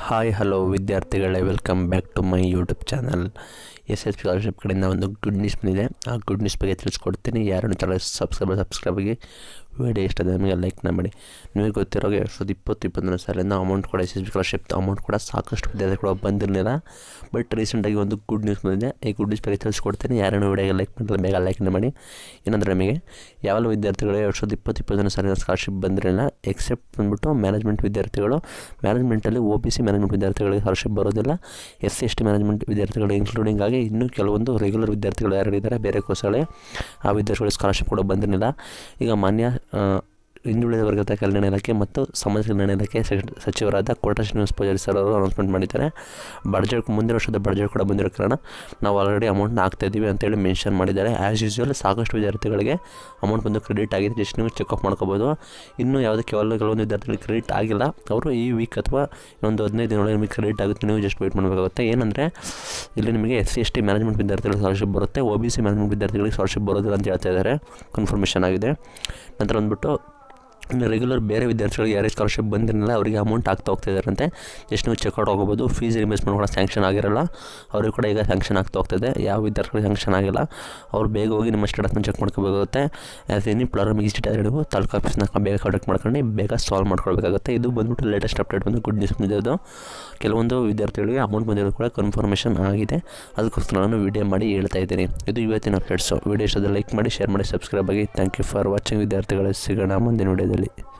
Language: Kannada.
ಹಾಯ್ ಹಲೋ ವಿದ್ಯಾರ್ಥಿಗಳೇ welcome back to my YouTube channel S S scholarship ಕಡೆಯಿಂದ ಒಂದು ಗುಡ್ ನ್ಯೂಸ್ ಬಂದಿದೆ ಆ ಗುಡ್ ನ್ಯೂಸ್ ಬಗ್ಗೆ ತಿಳಿಸ್ಕೊಡ್ತೀನಿ ಯಾರು ಚಾನಲ್ ಸಬ್ಸ್ಕ್ರೈಬ್ ಸಬ್ಸ್ಕ್ರೈಬ್ ಆಗಿ ವಿಡಿಯೋ ಇಷ್ಟ ಆದ ನಮಗೆ ಲೈಕ್ನ ಮಾಡಿ ನಿಮಗೆ ಗೊತ್ತಿರೋ ಎರಡು ಸಾವಿರದ ಇಪ್ಪತ್ತು ಇಪ್ಪತ್ತೊಂದನೇ ಸಾಲಿಂದ ಅಮೌಂಟ್ ಕೂಡ S S B scholarship amount ಕೂಡ ಸಾಕಷ್ಟು ವಿದ್ಯಾರ್ಥಿ ಕೂಡ ಬಂದಿರಲಿಲ್ಲ ಬಟ್ ರೀಸೆಂಟಾಗಿ ಒಂದು ಗುಡ್ ನ್ಯೂಸ್ ಬಂದಿದೆ ಈ ಗುಡ್ ನ್ಯೂಸ್ ಬಗ್ಗೆ ತಿಳಿಸ್ಕೊಡ್ತೀನಿ ಯಾರನ್ನು ವಿಡಿಯೋಗೆ ಲೈಕ್ ಮಾಡಿದ್ರೆ ಬೇಗ ಲೈಕ್ನ ಮಾಡಿ ಏನಂದರೆ ನಮಗೆ ಯಾವೆಲ್ಲ ವಿದ್ಯಾರ್ಥಿಗಳು ಎರಡು ಸಾವಿರದ ಇಪ್ಪತ್ತು ಇಪ್ಪತ್ತೊಂದನೇ ಸಾಲಿನ ಸ್ಕಾಲರ್ಶಿಪ್ ಬಂದಿರಲಿಲ್ಲ ಎಕ್ಸೆಪ್ಟ್ ಬಂದ್ಬಿಟ್ಟು ಮ್ಯಾನೇಜ್ಮೆಂಟ್ ವಿದ್ಯಾರ್ಥಿಗಳು ಮ್ಯಾನೇಜ್ಮೆಂಟಲ್ಲಿ ಒ ಬಿ ಸಿ ಮ್ಯಾನೇಜ್ಮೆಂಟ್ ವಿದ್ಯಾರ್ಥಿಗಳಿಗೆ ಸ್ಕಾಲರ್ಶಿಪ್ ಬರೋದಿಲ್ಲ S C S T management ವಿದ್ಯಾರ್ಥಿಗಳು ಇನ್ಕ್ಲೂಡಿಂಗ್ ಆಗಿ ಇನ್ನೂ ಕೆಲವೊಂದು ರೆಗ್ಯುಲರ್ ವಿದ್ಯಾರ್ಥಿಗಳು ಯಾರಿದ್ದಾರೆ ಬೇರೆ ಕೋರ್ಸ್ಗಳೇ ಆ ವಿದ್ಯಾರ್ಥಿಗಳಿಗೆ ಸ್ಕಾಲರ್ಶಿಪ್ ಕೂಡ ಬಂದಿರಲಿಲ್ಲ ಈಗ ಮಾನ್ಯ ಆ, ಹಿಂದುಳಿದ ವರ್ಗದ ಕಲ್ಯಾಣ ಇಲಾಖೆ ಮತ್ತು ಸಮಾಜ ಕಲ್ಯಾಣ ಇಲಾಖೆ ಸೆಕ್- ಸಚಿವರಾದ ಕೋಟ ಶ್ರೀನಿವಾಸ ಪೂಜಾರಿ ಸರ್ ಅವರು ಅನೌನ್ಸ್ಮೆಂಟ್ ಮಾಡಿದ್ದಾರೆ ಬಡ್ಜೆಟ್ ಮುಂದಿನ ವರ್ಷದ ಬಡ್ಜೆಟ್ ಕೂಡ ಬಂದಿರೋ ಕಾರಣ ನಾವು ಆಲ್ರೆಡಿ ಅಮೌಂಟ್ನ ಹಾಕ್ತಾ ಇದ್ದೀವಿ ಅಂತೇಳಿ ಮೆನ್ಷನ್ ಮಾಡಿದ್ದಾರೆ ಆ್ಯಸ್ ಯೂಸ್ವಲ್ ಸಾಕಷ್ಟು ವಿದ್ಯಾರ್ಥಿಗಳಿಗೆ ಅಮೌಂಟ್ ಬಂದು ಕ್ರೆಡಿಟ್ ಆಗಿದೆ ಜಸ್ಟ್ ನೀವು ಚೆಕಪ್ ಮಾಡ್ಕೋಬೋದು ಇನ್ನೂ ಯಾವುದೇ ಕೇವಲ ಕೆಲವೊಂದು ವಿದ್ಯಾರ್ಥಿಗಳಿಗೆ ಕ್ರೆಡಿಟ್ ಆಗಿಲ್ಲ ಅವರು ಈ ವೀಕ್ ಅಥವಾ ಒಂದು ಹದಿನೈದು ದಿನದೊಳಗೆ ನಿಮಗೆ ಕ್ರೆಡಿಟ್ ಆಗುತ್ತೆ ನೀವು ಜಸ್ಟ್ ವೆಯ್ಟ್ ಮಾಡಬೇಕಾಗುತ್ತೆ ಏನಂದರೆ ಇಲ್ಲಿ ನಿಮಗೆ S C S T management ವಿದ್ಯಾರ್ಥಿಗಳಿಗೆ ಸ್ಕಾಲರ್ಶಿಪ್ ಬರುತ್ತೆ ಒ ಬಿ ಸಿ ಮ್ಯಾನೇಜ್ಮೆಂಟ್ ವಿದ್ಯಾರ್ಥಿಗಳಿಗೆ ಸ್ಕಾಲರ್ಶಿಪ್ ಬರೋದಿಲ್ಲ ಅಂತ ಹೇಳ್ತಾ ಇದ್ದಾರೆ ಕನ್ಫರ್ಮೇಷನ್ ಆಗಿದೆ ನಂತರ ಬಂದ್ಬಿಟ್ಟು ಇನ್ನು ರೆಗ್ಯುಲರ್ ಬೇರೆ ವಿದ್ಯಾರ್ಥಿಗಳಿಗೆ ಯಾರೇ ಸ್ಕಾಲರ್ಶಿಪ್ ಬಂದಿರಲಿಲ್ಲ ಅವರಿಗೆ ಅಮೌಂಟ್ ಆಗ್ತಾ ಹೋಗ್ತಾ ಇದ್ದಾರಂತೆ ಜಸ್ಟ್ ನೀವು ಚೆಕ್ಔಟ್ ಹೋಗ್ಬೋದು ಫೀಸ್ ರಿಮೇಸ್ಮೆಂಟ್ ಕೂಡ ಸ್ಯಾಂಕ್ಷನ್ ಆಗಿರಲ್ಲ ಅವ್ರಿಗೆ ಕೂಡ ಈಗ ಸ್ಯಾಂಕ್ಷನ್ ಆಗ್ತಾ ಹೋಗ್ತದೆ ಯಾವ ವಿದ್ಯಾರ್ಥಿಗಳಿಗೆ ಸ್ಯಾಂಕ್ಷನ್ ಆಗಿಲ್ಲ ಅವ್ರು ಬೇಗ ಹೋಗಿ ನಿಮ್ಮ ಸ್ಟೇಟಸ್ನ ಚೆಕ್ ಮಾಡ್ಕೋಬೇಕಾಗುತ್ತೆ ಆ್ಯಸ್ ಎನಿ ಪ್ರಾಬ್ಲಮ್ ವಿಸಿಟ್ ಆದರೆ ನೀವು ತಾಲೂಕು ಆಫೀಸ್ನ ಬೇಗ ಕಾಂಟ್ಯಾಕ್ಟ್ ಮಾಡ್ಕೊಂಡು ಬೇಗ ಸಾಲ್ವ್ ಮಾಡ್ಕೊಳ್ಬೇಕಾಗುತ್ತೆ ಇದು ಬಂದ್ಬಿಟ್ಟು ಲೇಟೆಸ್ಟ್ ಅಪ್ಡೇಟ್ ಬಂದು ಗುಡ್ ನ್ಯೂಸ್ ಬಂದಿರೋದು ಕೆಲವೊಂದು ವಿದ್ಯಾರ್ಥಿಗಳಿಗೆ ಅಮೌಂಟ್ ಬಂದಿರೋದು ಕೂಡ ಕನ್ಫರ್ಮೇಷನ್ ಆಗಿದೆ ಅದಕ್ಕೋಸ್ಕರ ನಾನು ವಿಡಿಯೋ ಮಾಡಿ ಹೇಳ್ತಾ ಇದ್ದೀನಿ ಇದು ಇವತ್ತಿನ ಅಪ್ಡೇಟ್ಸು ವಿಡಿಯೋ ಇಷ್ಟದ ಲೈಕ್ ಮಾಡಿ ಶೇರ್ ಮಾಡಿ ಸಬ್ಸ್ಕ್ರೈಬ್ ಆಗಿ ಥ್ಯಾಂಕ್ ಯು ಫಾರ್ ವಾಚಿಂಗ್ ವಿದ್ಯಾರ್ಥಿಗಳೇ ಸಿಗೋಣ ಮುಂದಿನ ವಿಡಿಯೋದಲ್ಲಿ